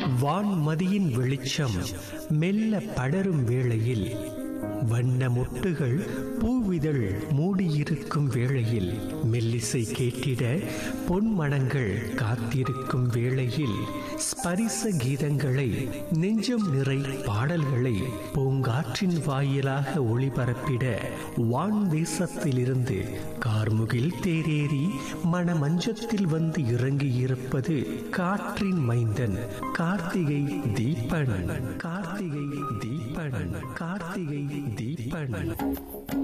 வான்மதியின் வெளிச்சம் மெல்ல படரும் வேளையில் வண்ண மொட்டுகள் பூவிதழ் மூடியிருக்கும் வேளையில் மெல்லிசை கேட்டிட பொன்மணங்கள் காத்திருக்கும் வேளையில் ஸ்பரிச கீதங்களை நெஞ்சம் நிறை பாடல்களை பூங்காற்றின் வாயிலாக ஒளிபரப்பிட வான் தேசத்திலிருந்து கார்முகில் தேரேறி மணமஞ்சத்தில் வந்து இறங்கியிருப்பது காற்றின் மைந்தன் கார்த்திகை தீபன் கார்த்திகை தீபன் கார்த்திகை தீபன்